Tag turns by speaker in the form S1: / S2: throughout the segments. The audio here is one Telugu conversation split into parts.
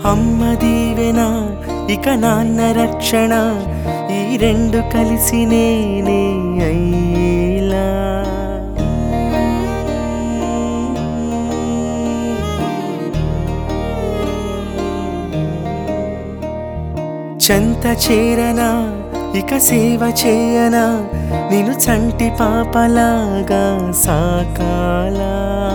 S1: అమ్మ దీవెన ఇక నాన్న రక్షణ ఈ రెండు కలిసి నేనే అయ్యేలా చెంత చేరనా ఇక సేవ చేయనా నేను చంటి పాపలాగా సాకాలా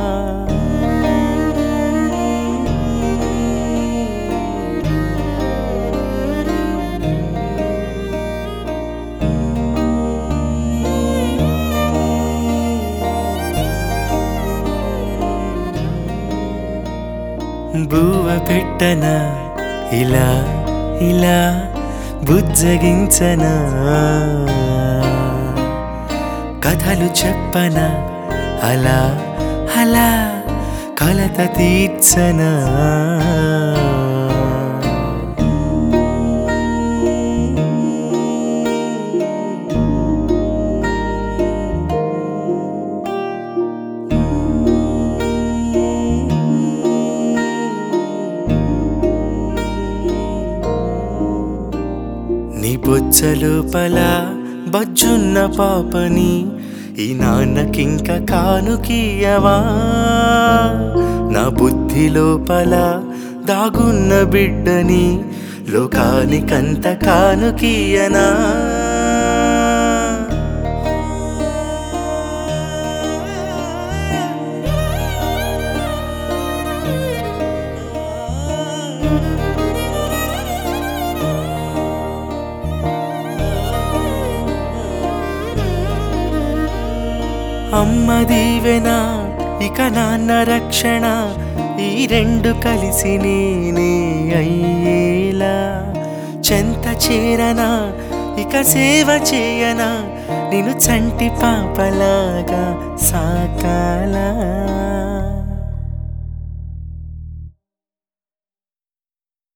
S1: బువ్వ పెట్టనా ఇలా ఇలా బుజ్జగించనా కథలు చెప్పనా అలా అలా కలత తీర్చనా నీ బొచ్చ లోపల బజ్జున్న పాపని ఈ నాన్నకింక కానుకీయవా నా బుద్ధి లోపల దాగున్న బిడ్డని లోకానికంత కానుకీయనా అమ్మ దీవెన ఇక నాన్న రక్షణ ఈ రెండు కలిసి నేనే అయ్యేలా చెంత చేరనా ఇక సేవ చేయనా నేను చంటి పాపలాగా సాకాలా